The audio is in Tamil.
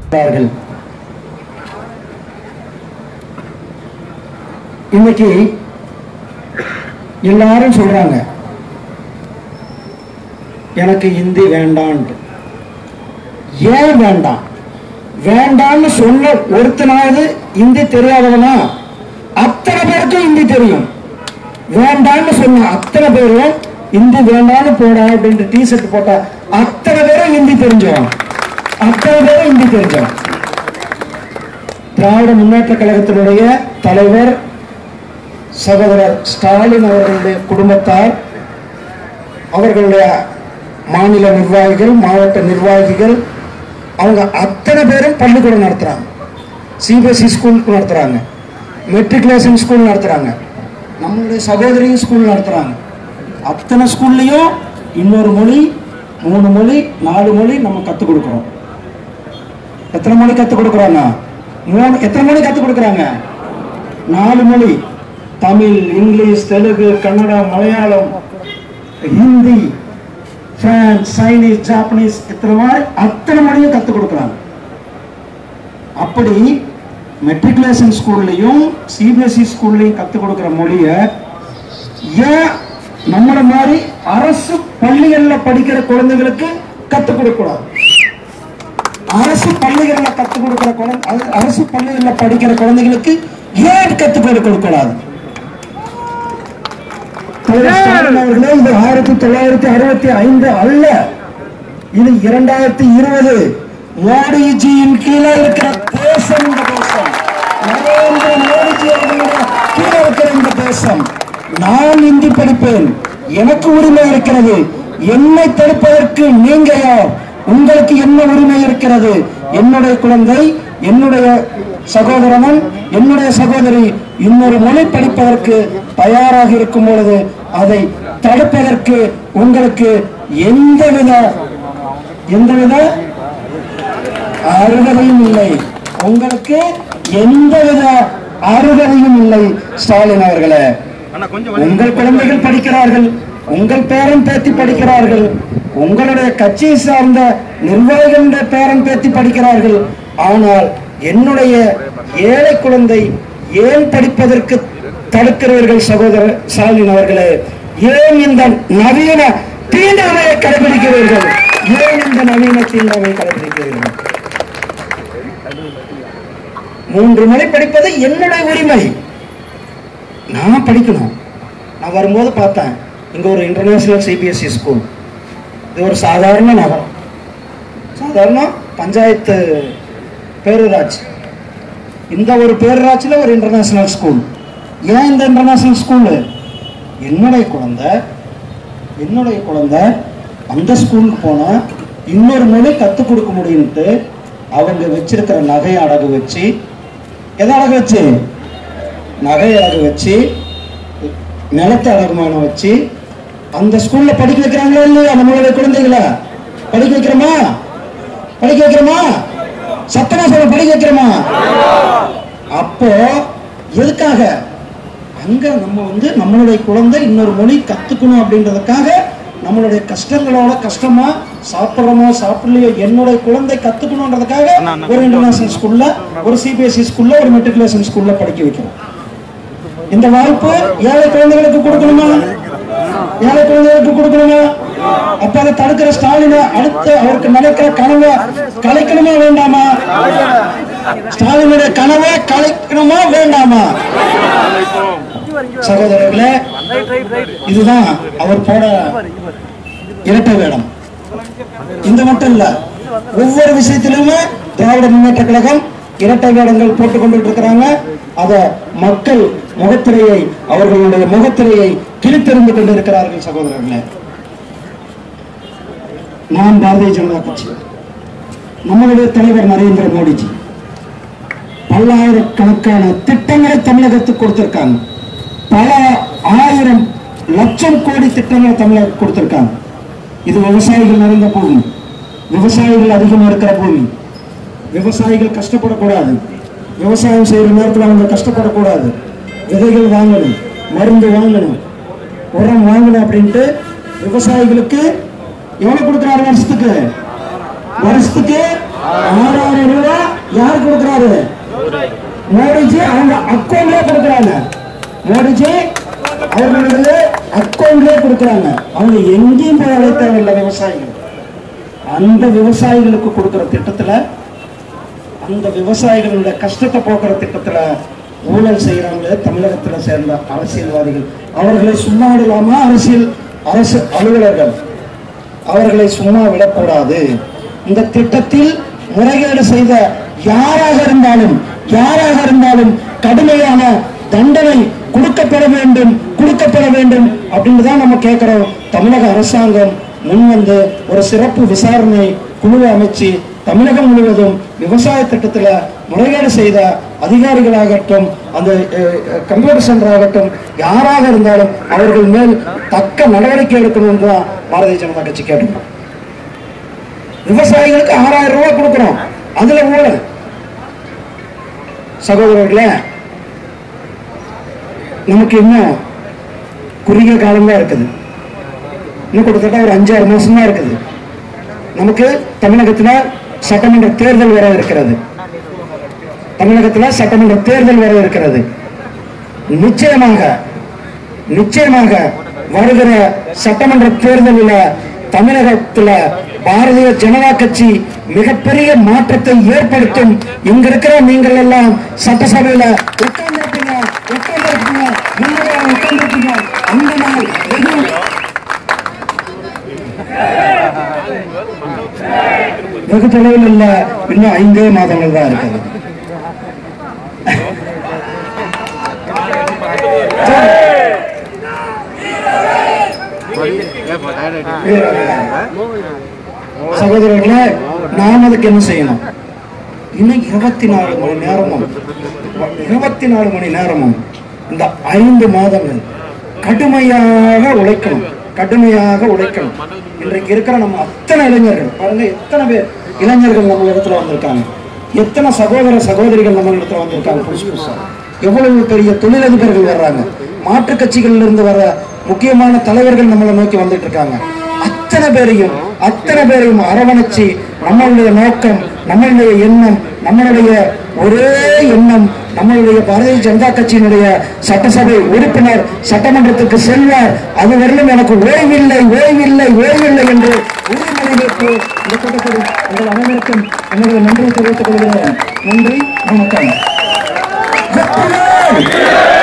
இருக்கிறார்கள் இன்னைக்கு எல்லாரும் சொல்றாங்க எனக்கு இந்தி வேண்டான்ட்டு ஏன் வேண்டாம் வேண்டாம்னு சொன்ன ஒருத்தனாவது இந்தி தெரியாதவனா அத்தனை பேருக்கும் இந்தி தெரியும் வேண்டாம்னு சொன்ன அத்தனை பேரும் இந்தி வேண்டாம்னு போடா அப்படின்ட்டு டி ஷர்ட் போட்டா அத்தனை பேரும் இந்தி தெரிஞ்சவன் அத்தனை பேரும் இந்தி தெரிஞ்சவன் திராவிட முன்னேற்ற கழகத்தினுடைய தலைவர் சகோதரர் ஸ்டாலின் அவர்களுடைய குடும்பத்தார் அவர்களுடைய மாநில நிர்வாகிகள் மாவட்ட நிர்வாகிகள் அவங்க அத்தனை பேரும் பள்ளிக்கூடம் நடத்துறாங்க சிபிஎஸ்சி ஸ்கூலுக்கு நடத்துறாங்க மெட்ரிகுலேஷன் ஸ்கூல் நடத்துறாங்க நம்மளுடைய சகோதரியும் ஸ்கூல் நடத்துறாங்க அத்தனை ஸ்கூல்லையும் இன்னொரு மொழி மூணு மொழி நாலு மொழி நம்ம கற்றுக் கொடுக்குறோம் எத்தனை மொழி கற்றுக் கொடுக்குறாங்க மூணு எத்தனை மொழி கற்றுக் கொடுக்குறாங்க நாலு மொழி Tamil English Telugu Kannada Malayalam Hindi France Chinese Japanese இத்தனை மாதிரி அத்தனை மொழியும் கற்றுக் கொடுக்குறாங்க அப்படி மெட்ரிகுலேஷன் ஸ்கூல்லையும் சிபிஎஸ்இ ஸ்கூல்லையும் கற்றுக் கொடுக்குற மொழியை ஏன் நம்மள மாதிரி அரசு பள்ளிகளில் படிக்கிற குழந்தைகளுக்கு கற்றுக் கொடுக்கக்கூடாது அரசு பள்ளிகளில் கற்றுக் கொடுக்கிற குழந்தை அது- அரசு பள்ளிகளில் படிக்கிற குழந்தைகளுக்கு ஏன் கற்றுக் கொடுக்கக்கூடாது தலைவர் ஸ்டாலின் அவர்களே இது ஆயிரத்தி தொள்ளாயிரத்தி அறுபத்தி ஐந்து அல்ல இது இரண்டாயிரத்தி இருபது மோடிஜியின் கீழே இருக்கிற தேசம் இந்த தேசம் நரேந்திர மோடிஜி அவர்களுடைய கீழே இருக்கிற இந்த தேசம் நான் இந்தி படிப்பேன் எனக்கு உரிமை இருக்கிறது என்னை தடுப்பதற்கு நீங்க யார் உங்களுக்கு என்ன உரிமை இருக்கிறது என்னுடைய குழந்தை என்னுடைய சகோதரனும் என்னுடைய சகோதரி இன்னொரு மொழி படிப்பதற்கு தயாராக இருக்கும் பொழுது அதை தடுப்பதற்கு உங்களுக்கு எந்தவித எந்தவித அருகதையும் இல்லை உங்களுக்கு எந்தவித அருகதையும் இல்லை ஸ்டாலின் அவர்களே உங்கள் குழந்தைகள் படிக்கிறார்கள் உங்கள் பேரன் பேத்தி படிக்கிறார்கள் உங்களுடைய கட்சியை சார்ந்த நிர்வாகிகளுடைய பேரன் பேத்தி படிக்கிறார்கள் ஆனால் என்னுடைய ஏழை குழந்தை ஏன் படிப்பதற்கு தடுக்கிறீர்கள் சகோதரர் ஸ்டாலின் அவர்களே ஏன் இந்த நவீன தீண்டாமையை கடைபிடிக்கிறீர்கள் ஏன் இந்த நவீன தீண்டாமையை கடைபிடிக்கிறீர்கள் மூன்று மொழி படிப்பது என்னுடைய உரிமை நான் படிக்கணும் நான் வரும்போது பார்த்தேன் இங்க ஒரு இன்டர்நேஷனல் சிபிஎஸ்இ ஸ்கூல் இது ஒரு சாதாரண நகரம் சாதாரண பஞ்சாயத்து பேரூராட்சி இந்த ஒரு பேரூராட்சியில் ஒரு இன்டர்நேஷனல் ஸ்கூல் ஏன் இந்த இன்டர்நேஷனல் ஸ்கூலு என்னுடைய குழந்தை என்னுடைய குழந்தை அந்த ஸ்கூலுக்கு போனால் இன்னொரு மொழி கற்றுக் கொடுக்க முடியும்ட்டு அவங்க வச்சிருக்கிற நகை அடகு வச்சு எதை அடகு வச்சு நகை அடகு வச்சு நிலத்தை அடகுமானம் வச்சு அந்த ஸ்கூல்ல படிக்க வைக்கிறாங்களா இல்லையா நம்மளுடைய குழந்தைகளை படிக்க வைக்கிறோமா படிக்க வைக்கிறோமா சத்தமா சொல்ல படிக்க வைக்கிறோமா அப்போ எதுக்காக அங்க நம்ம வந்து நம்மளுடைய குழந்தை இன்னொரு மொழி கத்துக்கணும் அப்படின்றதுக்காக நம்மளுடைய கஷ்டங்களோட கஷ்டமா சாப்பிடுறோமோ சாப்பிடலையோ என்னுடைய குழந்தை கத்துக்கணுன்றதுக்காக ஒரு இன்டர்நேஷனல் ஸ்கூல்ல ஒரு சிபிஎஸ்இ ஸ்கூல்ல ஒரு மெட்ரிகுலேஷன் ஸ்கூல்ல படிக்க வைக்கிறோம் இந்த வாய்ப்பு ஏழை குழந்தைகளுக்கு கொடுக்கணுமா ஏழை குழந்தைகளுக்கு கொடுக்கணுமா அப்ப அதை தடுக்கிற ஸ்டாலினை அடுத்து அவருக்கு நடக்கிற கனவை கலைக்கணுமா வேண்டாமா ஸ்டாலினுடைய கனவை கலைக்கணுமா வேண்டாமா சகோதரர்களே இதுதான் அவர் போட இரட்டை வேடம் இந்த மட்டும் இல்ல ஒவ்வொரு விஷயத்திலுமே திராவிட முன்னேற்ற கழகம் இரட்டை வேடங்கள் போட்டுக் கொண்டுட்டு இருக்கிறாங்க அத மக்கள் முகத்திரையை அவர்களுடைய முகத்திரையை கிழித்தெறிந்து கொண்டிருக்கிறார்கள் சகோதரர்களே நான் பாரதிய ஜனதா கட்சி நம்மளுடைய தலைவர் நரேந்திர மோடிஜி பல்லாயிரக்கணக்கான திட்டங்களை தமிழகத்துக்கு கொடுத்திருக்காங்க பல ஆயிரம் லட்சம் கோடி திட்டங்களை தமிழக கொடுத்திருக்காங்க இது விவசாயிகள் நிறைந்த பூமி விவசாயிகள் அதிகமா இருக்கிற பூமி விவசாயிகள் கஷ்டப்படக்கூடாது விவசாயம் செய்யற நேரத்தில் அவங்க கஷ்டப்படக்கூடாது விதைகள் வாங்கணும் மருந்து வாங்கணும் உரம் வாங்கணும் அப்படின்ட்டு விவசாயிகளுக்கு எவ்வளவு கொடுக்குறாரு வருஷத்துக்கு வருஷத்துக்கு ஆறாயிரம் ரூபாய் யார் கொடுக்குறாரு மோடிஜி அவங்க அக்கௌண்ட்லயே கொடுக்குறாங்க மோடிஜி அவர்களுடைய அக்கௌண்ட்லயே கொடுக்குறாங்க அவங்க எங்கேயும் போய் அழைத்த தேவையில்லை விவசாயிகள் அந்த விவசாயிகளுக்கு கொடுக்கிற திட்டத்துல அந்த விவசாயிகளுடைய கஷ்டத்தை போக்குற திட்டத்துல ஊழல் செய்யறவங்களே தமிழகத்துல சேர்ந்த அரசியல்வாதிகள் அவர்களை சும்மா விடலாமா அரசியல் அரசு அலுவலர்கள் அவர்களை சும்மா விடக்கூடாது இந்த திட்டத்தில் முறைகேடு செய்த யாராக இருந்தாலும் யாராக இருந்தாலும் கடுமையான தண்டனை கொடுக்கப்பட வேண்டும் கொடுக்கப்பட வேண்டும் அப்படின்னு தான் நம்ம கேட்கிறோம் தமிழக அரசாங்கம் முன் வந்து ஒரு சிறப்பு விசாரணை குழுவை அமைச்சு தமிழகம் முழுவதும் விவசாய திட்டத்துல முறைகேடு செய்த அதிகாரிகளாகட்டும் அந்த கம்ப்யூட்டர் சென்டர் ஆகட்டும் யாராக இருந்தாலும் அவர்கள் மேல் தக்க நடவடிக்கை எடுக்கணும் என்று தான் பாரதிய ஜனதா கட்சி கேட்டுக்கிறோம் விவசாயிகளுக்கு ஆறாயிரம் ரூபாய் கொடுக்கிறோம் அதுல ஊழல் சகோதரர்களே நமக்கு இன்னும் குறுகிய காலம்தான் இருக்குது இன்னும் கிட்டத்தட்ட ஒரு அஞ்சாறு மாசம் தான் இருக்குது நமக்கு தமிழகத்துல சட்டமன்ற தேர்தல் வர இருக்கிறது தமிழகத்துல சட்டமன்ற தேர்தல் வர இருக்கிறது நிச்சயமாக நிச்சயமாக வருகிற சட்டமன்ற தேர்தலில் தமிழகத்துல பாரதிய ஜனதா கட்சி மிகப்பெரிய மாற்றத்தை ஏற்படுத்தும் இங்க இருக்கிற நீங்கள் எல்லாம் சட்டசபையில உட்கார்ந்துருப்பீங்க உட்கார்ந்துருப்பீங்க முன்னாடி உட்கார்ந்துருப்பீங்க அந்த நாள் வெகு வெகு தொலைவில் இல்ல இன்னும் ஐந்தே மாதங்கள் தான் இருக்குது சகோதரர்களே நாம் அதுக்கு என்ன செய்யணும் இன்னும் இருபத்தி நாலு மணி நேரமும் இருபத்தி நாலு மணி நேரமும் இந்த ஐந்து மாதங்கள் கடுமையாக உழைக்கணும் கடுமையாக உழைக்கணும் இன்றைக்கு இருக்கிற நம்ம அத்தனை இளைஞர்கள் பாருங்க எத்தனை பேர் இளைஞர்கள் நம்ம இடத்துல வந்திருக்காங்க எத்தனை சகோதர சகோதரிகள் நம்ம இடத்துல வந்திருக்காங்க புதுசு புதுசா எவ்வளவு பெரிய தொழிலதிபர்கள் வர்றாங்க மாற்றுக் கட்சிகளில் இருந்து வர முக்கியமான தலைவர்கள் நம்மளை நோக்கி வந்துட்டு இருக்காங்க அத்தனை பேரையும் அத்தனை பேரையும் அரவணைச்சு நம்மளுடைய நோக்கம் நம்மளுடைய எண்ணம் நம்மளுடைய ஒரே எண்ணம் நம்மளுடைய பாரதிய ஜனதா கட்சியினுடைய சட்டசபை உறுப்பினர் சட்டமன்றத்துக்கு செல்வார் அது வரலும் எனக்கு ஓய்வில்லை ஓய்வில்லை ஓய்வில்லை என்று உறுதிமொழிகளுக்கு இந்த கூட்டத்தில் உங்கள் அனைவருக்கும் என்னுடைய நன்றி தெரிவித்துக் கொள்கிறேன் நன்றி வணக்கம் வெற்றிவேல்!